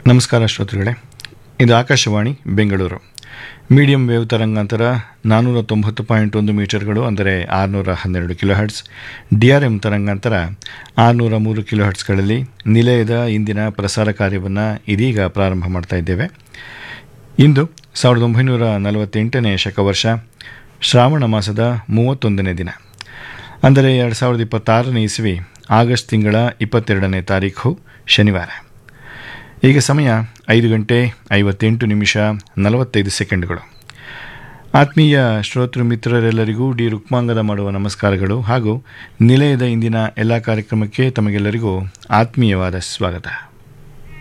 ನಮಸ್ಕಾರ ಶ್ರೋತೃಗಳೇ ಇದು ಆಕಾಶವಾಣಿ ಬೆಂಗಳೂರು ಮೀಡಿಯಂ ವೇವ್ ತರಂಗಾಂತರ ನಾನ್ನೂರ ತೊಂಬತ್ತು ಪಾಯಿಂಟ್ ಒಂದು ಮೀಟರ್ಗಳು ಅಂದರೆ ಆರುನೂರ ಹನ್ನೆರಡು kilohertz D R M ತರಂಗಾಂತರ ಆರುನೂರ ಮೂರು ಕಿಲೋ ಹರ್ಟ್ಸ್ಗಳಲ್ಲಿ ನಿಲಯದ ಇಂದಿನ ಪ್ರಸಾರ ಕಾರ್ಯವನ್ನು ಇದೀಗ ಪ್ರಾರಂಭ ಮಾಡ್ತಾ ಇದ್ದೇವೆ ಇಂದು ಸಾವಿರದ ಒಂಬೈನೂರ ನಲವತ್ತೆಂಟನೇ ಶಕವರ್ಷ ಶ್ರಾವಣ ಮಾಸದ ಮೂವತ್ತೊಂದನೇ ದಿನ ಅಂದರೆ ಎರಡು ಸಾವಿರದ ಇಪ್ಪತ್ತಾರನೇ ಇಸ್ವಿ ಆಗಸ್ಟ್ ತಿಂಗಳ ಇಪ್ಪತ್ತೆರಡನೇ ತಾರೀಖು ಶನಿವಾರ ಈಗ ಸಮಯ ಐದು ಗಂಟೆ ಐವತ್ತೆಂಟು ನಿಮಿಷ ನಲವತ್ತೈದು ಸೆಕೆಂಡ್ಗಳು ಆತ್ಮೀಯ ಶ್ರೋತೃ ಮಿತ್ರರೆಲ್ಲರಿಗೂ ಡಿ ರುಕ್ಮಾಂಗದ ಮಾಡುವ ನಮಸ್ಕಾರಗಳು ಹಾಗೂ ನಿಲಯದ ಇಂದಿನ ಎಲ್ಲ ಕಾರ್ಯಕ್ರಮಕ್ಕೆ ತಮಗೆಲ್ಲರಿಗೂ ಆತ್ಮೀಯವಾದ ಸ್ವಾಗತ